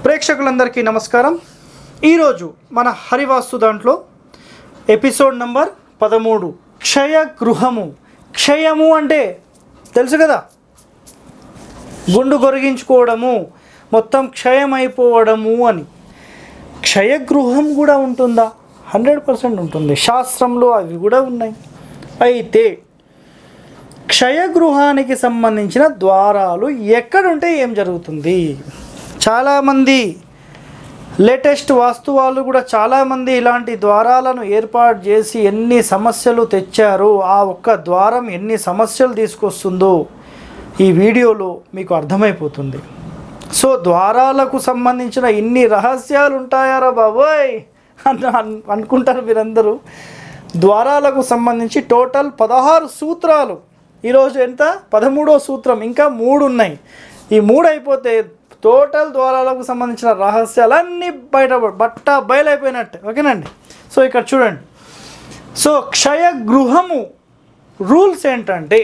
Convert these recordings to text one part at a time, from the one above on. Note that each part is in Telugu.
ప్రేక్షకులందరికీ నమస్కారం ఈరోజు మన హరివాస్తు దాంట్లో ఎపిసోడ్ నంబర్ పదమూడు క్షయ గృహము క్షయము అంటే తెలుసు కదా గుండు గొరిగించుకోవడము మొత్తం క్షయమైపోవడము అని క్షయగృహం కూడా ఉంటుందా హండ్రెడ్ పర్సెంట్ ఉంటుంది శాస్త్రంలో అవి కూడా ఉన్నాయి అయితే క్షయగృహానికి సంబంధించిన ద్వారాలు ఎక్కడుంటే ఏం జరుగుతుంది చాలామంది లేటెస్ట్ వాస్తు వాళ్ళు కూడా చాలామంది ఇలాంటి ద్వారాలను ఏర్పాటు చేసి ఎన్ని సమస్యలు తెచ్చారు ఆ ఒక్క ద్వారం ఎన్ని సమస్యలు తీసుకొస్తుందో ఈ వీడియోలో మీకు అర్థమైపోతుంది సో ద్వారాలకు సంబంధించిన ఇన్ని రహస్యాలు ఉంటాయారా బాబోయ్ అని అన్- అనుకుంటారు మీరందరూ ద్వారాలకు సంబంధించి టోటల్ పదహారు సూత్రాలు ఈరోజు ఎంత పదమూడో సూత్రం ఇంకా మూడు ఉన్నాయి ఈ మూడు అయిపోతే టోటల్ ద్వారాలకు సంబంధించిన రహస్యాలన్నీ బయట బట్ట బయలైపోయినట్టే ఓకేనండి సో ఇక్కడ చూడండి సో క్షయ గృహము రూల్స్ ఏంటంటే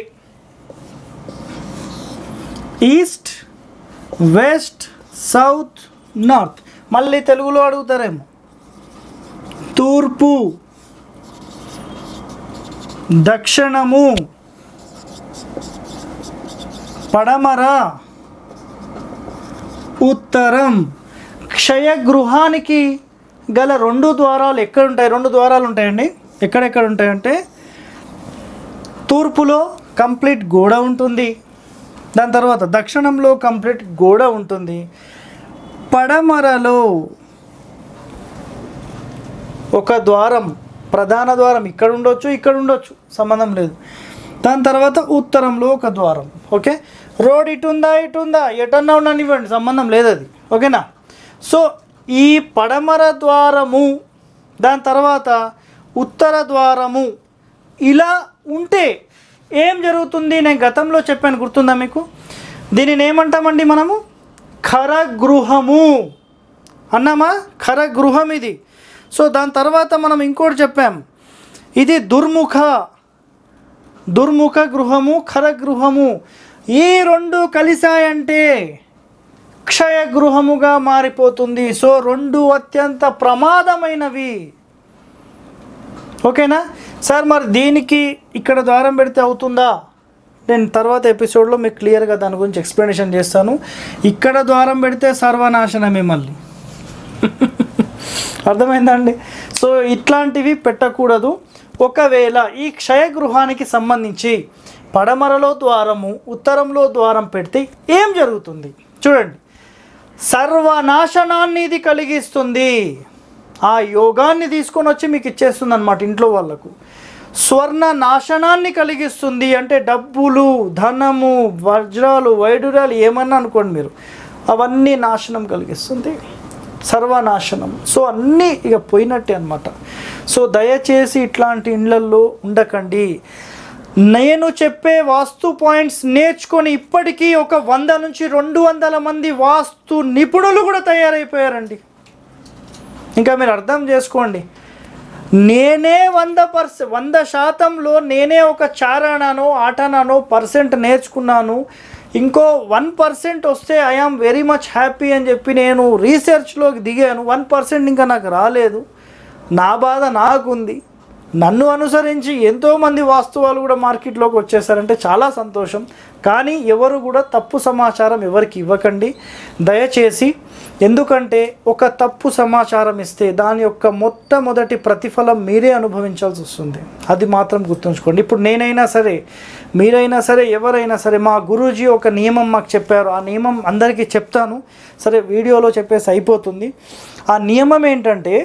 ఈస్ట్ వెస్ట్ సౌత్ నార్త్ మళ్ళీ తెలుగులో అడుగుతారేమో తూర్పు దక్షిణము పడమర ఉత్తరం క్షయగృహానికి గల రెండు ద్వారాలు ఎక్కడ ఉంటాయి రెండు ద్వారాలు ఉంటాయండి ఎక్కడెక్కడ ఉంటాయంటే తూర్పులో కంప్లీట్ గోడ ఉంటుంది దాని తర్వాత దక్షిణంలో కంప్లీట్ గోడ ఉంటుంది పడమరలో ఒక ద్వారం ప్రధాన ద్వారం ఇక్కడ ఉండొచ్చు ఇక్కడ ఉండొచ్చు సంబంధం లేదు దాని తర్వాత ఉత్తరంలో ఒక ద్వారం ఓకే రోడ్ ఇటు ఉందా ఇటు ఉందా ఎటన్నా ఉండనివ్వండి సంబంధం లేదు అది ఓకేనా సో ఈ పడమర ద్వారము దాని తర్వాత ఉత్తర ద్వారము ఇలా ఉంటే ఏం జరుగుతుంది నేను గతంలో చెప్పాను గుర్తుందా మీకు దీనిని ఏమంటామండి మనము ఖరగృహము అన్నామా ఖరగృహం ఇది సో దాని తర్వాత మనం ఇంకోటి చెప్పాం ఇది దుర్ముఖ దుర్ముఖ గృహము ఖరగృహము ఈ రెండు కలిశాయంటే క్షయ గృహముగా మారిపోతుంది సో రెండు అత్యంత ప్రమాదమైనవి ఓకేనా సార్ మరి దీనికి ఇక్కడ ద్వారం పెడితే అవుతుందా నేను తర్వాత ఎపిసోడ్లో మీకు క్లియర్గా దాని గురించి ఎక్స్ప్లెనేషన్ చేస్తాను ఇక్కడ ద్వారం పెడితే సర్వనాశనమే మళ్ళీ అర్థమైందండి సో ఇట్లాంటివి పెట్టకూడదు ఒకవేళ ఈ క్షయగృహానికి సంబంధించి పడమరలో ద్వారము ఉత్తరంలో ద్వారం పెడితే ఏం జరుగుతుంది చూడండి సర్వనాశనాన్ని ఇది కలిగిస్తుంది ఆ యోగాన్ని తీసుకొని వచ్చి మీకు ఇచ్చేస్తుంది అనమాట ఇంట్లో వాళ్ళకు స్వర్ణ నాశనాన్ని కలిగిస్తుంది అంటే డబ్బులు ధనము వజ్రాలు వైడూర్యాలు ఏమన్నా అనుకోండి మీరు అవన్నీ నాశనం కలిగిస్తుంది సర్వనాశనం సో అన్నీ ఇక పోయినట్టే అనమాట సో దయచేసి ఇట్లాంటి ఇండ్లల్లో ఉండకండి నేను చెప్పే వాస్తు పాయింట్స్ నేర్చుకొని ఇప్పటికీ ఒక వంద నుంచి రెండు వందల మంది వాస్తు నిపుణులు కూడా తయారైపోయారండి ఇంకా మీరు అర్థం చేసుకోండి నేనే వంద పర్సె వంద శాతంలో నేనే ఒక చారణానో ఆటనానో పర్సెంట్ నేర్చుకున్నాను ఇంకో వన్ పర్సెంట్ వస్తే ఐఆమ్ వెరీ మచ్ హ్యాపీ అని చెప్పి నేను రీసెర్చ్లోకి దిగాను వన్ పర్సెంట్ ఇంకా నాకు రాలేదు నా బాధ నాకుంది నన్ను అనుసరించి ఎంతోమంది వాస్తవాలు కూడా మార్కెట్లోకి వచ్చేసారంటే చాలా సంతోషం కానీ ఎవరు కూడా తప్పు సమాచారం ఎవరికి ఇవ్వకండి దయచేసి ఎందుకంటే ఒక తప్పు సమాచారం ఇస్తే దాని యొక్క మొట్టమొదటి ప్రతిఫలం మీరే అనుభవించాల్సి వస్తుంది అది మాత్రం గుర్తుంచుకోండి ఇప్పుడు నేనైనా సరే మీరైనా సరే ఎవరైనా సరే మా గురూజీ ఒక నియమం మాకు చెప్పారు ఆ నియమం అందరికీ చెప్తాను సరే వీడియోలో చెప్పేసి అయిపోతుంది ఆ నియమం ఏంటంటే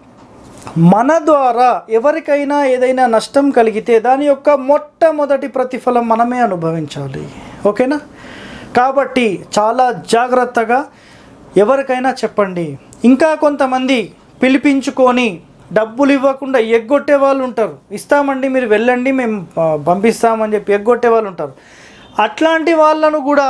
మన ద్వారా ఎవరికైనా ఏదైనా నష్టం కలిగితే దాని యొక్క మొట్టమొదటి ప్రతిఫలం మనమే అనుభవించాలి ఓకేనా కాబట్టి చాలా జాగ్రత్తగా ఎవరికైనా చెప్పండి ఇంకా కొంతమంది పిలిపించుకొని డబ్బులు ఇవ్వకుండా ఎగ్గొట్టే వాళ్ళు ఉంటారు ఇస్తామండి మీరు వెళ్ళండి మేము ఆ, పంపిస్తామని చెప్పి ఎగ్గొట్టే వాళ్ళు ఉంటారు అట్లాంటి వాళ్ళను కూడా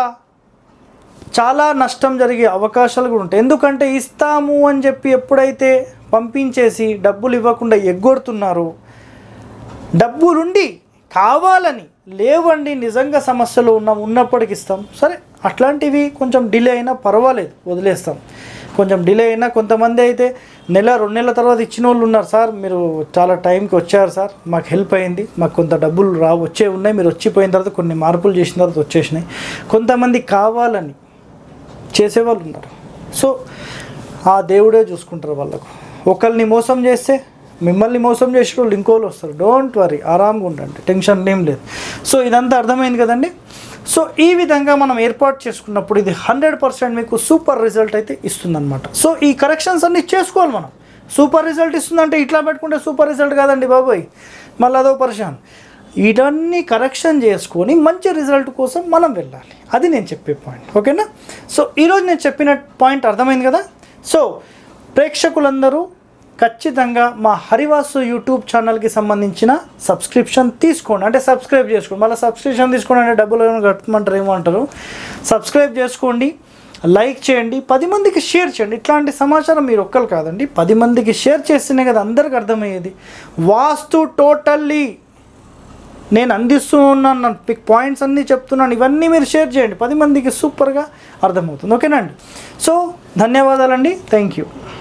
చాలా నష్టం జరిగే అవకాశాలు కూడా ఉంటాయి ఎందుకంటే ఇస్తాము అని చెప్పి ఎప్పుడైతే పంపించేసి డబ్బులు ఇవ్వకుండా ఎగ్గొడుతున్నారో డబ్బులుండి కావాలని లేవండి నిజంగా సమస్యలు ఉన్నాం ఉన్నప్పటికి ఇస్తాం సరే అట్లాంటివి కొంచెం డిలే అయినా పర్వాలేదు వదిలేస్తాం కొంచెం డిలే అయినా కొంతమంది అయితే నెల రెండు నెలల తర్వాత ఇచ్చిన వాళ్ళు ఉన్నారు సార్ మీరు చాలా టైంకి వచ్చారు సార్ మాకు హెల్ప్ అయింది మాకు కొంత డబ్బులు రా వచ్చే ఉన్నాయి మీరు వచ్చిపోయిన తర్వాత కొన్ని మార్పులు చేసిన తర్వాత వచ్చేసినాయి కొంతమంది కావాలని చేసేవాళ్ళు ఉన్నారు సో ఆ దేవుడే చూసుకుంటారు వాళ్ళకు ఒకరిని మోసం చేస్తే మిమ్మల్ని మోసం చేసే వాళ్ళు ఇంకోళ్ళు వస్తారు డోంట్ వరీ ఆరామ్గా ఉండండి టెన్షన్ ఏం లేదు సో ఇదంతా అర్థమైంది కదండి సో ఈ విధంగా మనం ఏర్పాటు చేసుకున్నప్పుడు ఇది హండ్రెడ్ పర్సెంట్ మీకు సూపర్ రిజల్ట్ అయితే ఇస్తుందన్నమాట సో ఈ కరెక్షన్స్ అన్నీ చేసుకోవాలి మనం సూపర్ రిజల్ట్ ఇస్తుందంటే ఇట్లా పెట్టుకుంటే సూపర్ రిజల్ట్ కాదండి బాబాయ్ మళ్ళీ అదో పరిశాన్ ఇవన్నీ కరెక్షన్ చేసుకొని మంచి రిజల్ట్ కోసం మనం వెళ్ళాలి అది నేను చెప్పే పాయింట్ ఓకేనా సో ఈరోజు నేను చెప్పిన పాయింట్ అర్థమైంది కదా సో ప్రేక్షకులందరూ ఖచ్చితంగా మా హరివాసు యూట్యూబ్ ఛానల్కి సంబంధించిన సబ్స్క్రిప్షన్ తీసుకోండి అంటే సబ్స్క్రైబ్ చేసుకోండి మళ్ళీ సబ్స్క్రిప్షన్ తీసుకోండి అంటే డబ్బులు ఏమైనా కట్టమంటారు ఏమో అంటారు సబ్స్క్రైబ్ చేసుకోండి లైక్ చేయండి పది మందికి షేర్ చేయండి ఇట్లాంటి సమాచారం మీరు ఒక్కరు కాదండి పది మందికి షేర్ చేస్తేనే కదా అందరికి అర్థమయ్యేది వాస్తు టోటల్లీ నేను అందిస్తూ ఉన్నాను నా పిక్ పాయింట్స్ అన్నీ చెప్తున్నాను ఇవన్నీ మీరు షేర్ చేయండి పది మందికి సూపర్గా అర్థమవుతుంది ఓకేనండి సో ధన్యవాదాలండి థ్యాంక్ యూ